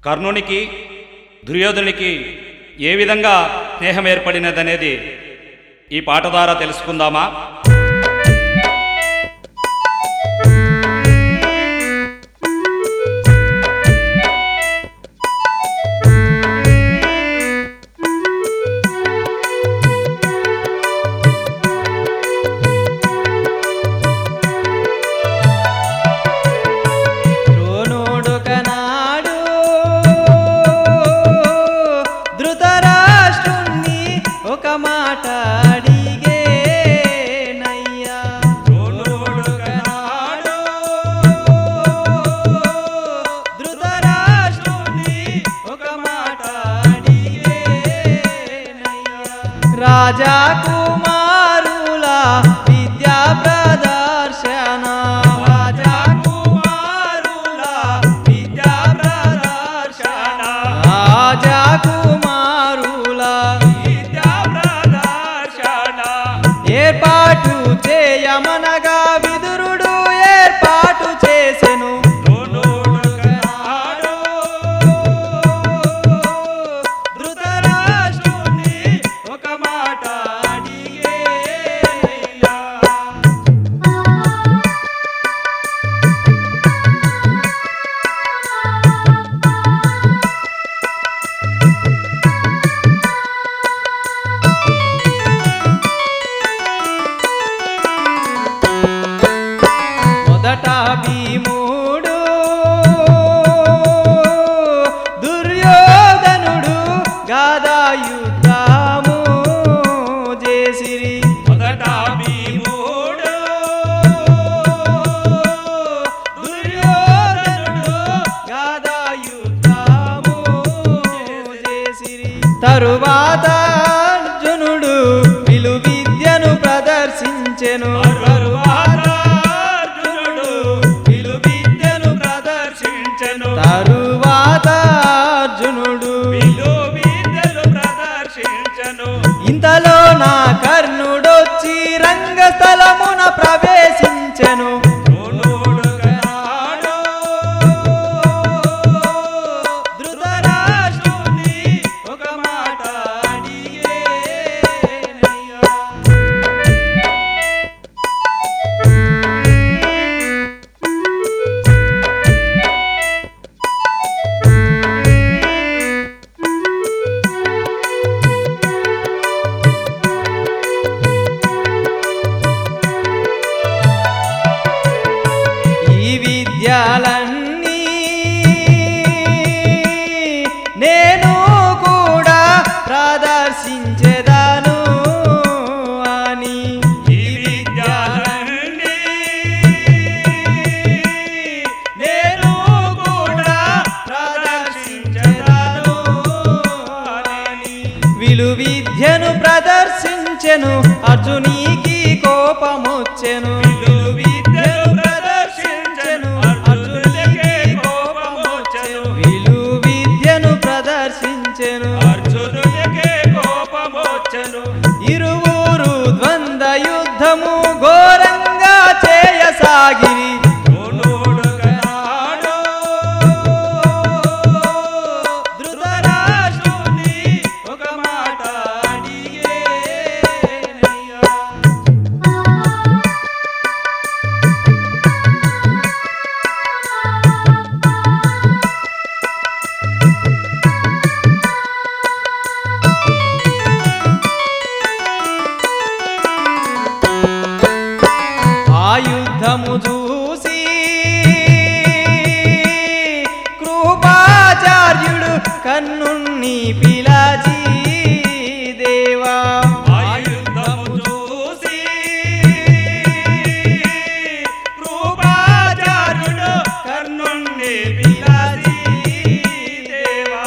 కర్ణునికి దుర్యోధనునికి ఏ విధంగా స్నేహం ఏర్పడినదనేది ఈ పాట ద్వారా తెలుసుకుందామా ద్రోణుడొకనాడు ధృతరాష్ట్రుణ్ణి ఒక మాట అడిగేనయ్యా ద్రోణుడొకనాడు ధృతరాష్ట్రుణ్ణి ఒక మాట అడిగేనయ్యా రాజా కుమారుల విద్యా ప్రదర్శన రాజా కుమారుల విద్యా ప్రదర్శన రాజా కుమారుల విద్యా ప్రదర్శన ఏర్పాటు చేయమనగా విదురుడు ఏర్పాటు చేసెను ధృతరాష్ట్రుని ఒక మాట అడిగేనయ్యా. మొదట భీముడు దుర్యోధనుడు గాదాయుద్ధము చేసిరి మొదట భీముడు దుర్యోధనుడు గాదాయుద్ధము చేసిరి తరువాత అర్జునుడు విలు విద్యను ప్రదర్శించెను తరువాత అర్జునుడు విలు విద్యను ప్రదర్శించెను తరువాత అర్జునుడు విలు విద్యను ప్రదర్శించెను ఇంతలో నా కర్ణుడొచ్చి రంగస్థలమున ప్రవేశించెను ధృతరాష్ట్రుని ఒక మాట అడిగేనయ్యా. ఈ విద్యలన్నీ నేను కూడా ప్రదర్శించెదను అని ఈ విద్యలన్నీ నేను కూడా ప్రదర్శించెదను అని విలు విద్యను ప్రదర్శించెను అర్జునికి కోపమొచ్చెను విలు విద్యను ప్రదర్శించెను అర్జునికి కోపమొచ్చెను విలు విద్యను ప్రదర్శించెను అర్జునునికి కోపమొచ్చెను ఇరువురు ద్వంద్వ యుద్ధము ఘోరంగా చేయసాగిరి ధృతరాష్ట్రుని ఒక మాట అడిగేనయ్యా. ఆ యుద్ధము చూసి కృపాచార్యుడు కన్నుణ్ణి పిలాచి దేవా ఆ యుద్ధము చూసి కృపాచార్యుడు కన్నుణ్ణి పిలాచి దేవా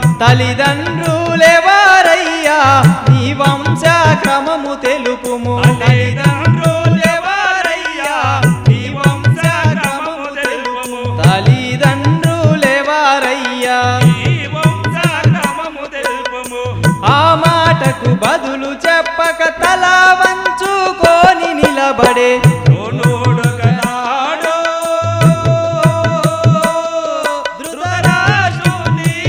తల్లిదండ్రులెవరయ్యా నీ వంశక్రమము తెలుపుము తల్లిదండ్రులెవరయ్యా నీ వంశక్రమము తెలుపుము తల్లిదండ్రులెవరయ్యా ఆ మాటకు బదులు చెప్పక తల వంచుకొని నిలబడే ధృతరాష్ట్రుని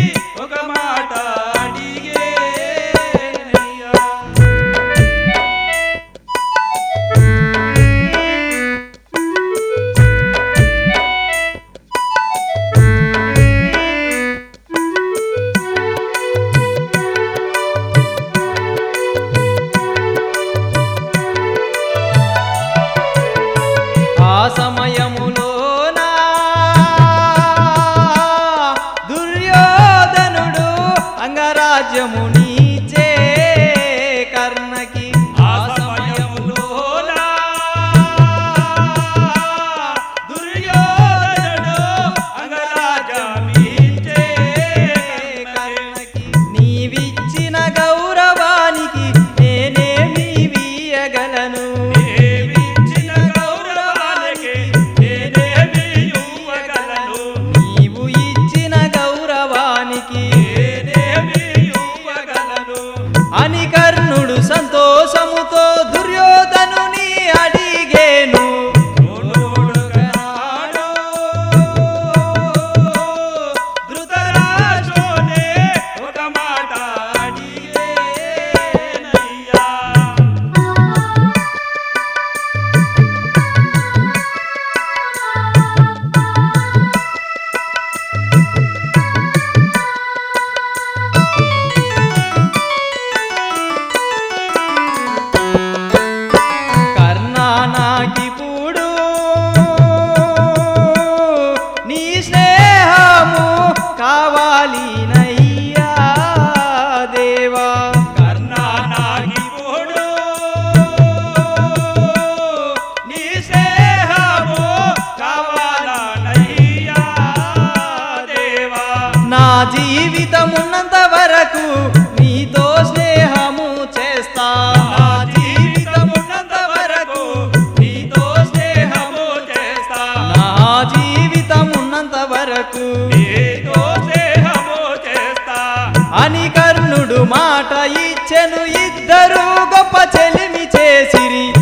రాజ్యమునిచే కర్ణకి ఆ సమయములోన దుర్యోధనుడు అంగరాజమించే కర్ణకి నీవిచ్చిన గౌరవానికి నేనేమి వీయగలను దేవించిన గౌరవానికి నేనేమి ఇవ్వగలను నీవు ఇచ్చిన గౌరవానికి నేనేమి ఇవ్వగలను అని కర్ణుడు సంతోషముతో దుర్యోధనుని అడిగేను నోడుగనాడు ధృతరాజునే ఒక మాట అడిగేనయ్యా కర్ణా నాకిప్పుడు నీ స్నేహము కావాలి నయ్యా దేవా కర్ణానాగిపోడు నీ స్నేహము కావాలనయ్యా దేవా నా జీవితమున్నంత వరకు నీతో స్నేహము చేస్తా నా జీవితమున్నంత వరకు నీతో స్నేహము చేస్తా నా జీవితమున్నంత వరకు నీతో స్నేహము చేస్తా అని కర్ణుడు మాట ఇచ్చెను ఇద్దరు గొప్ప చెలిమి చేసిరి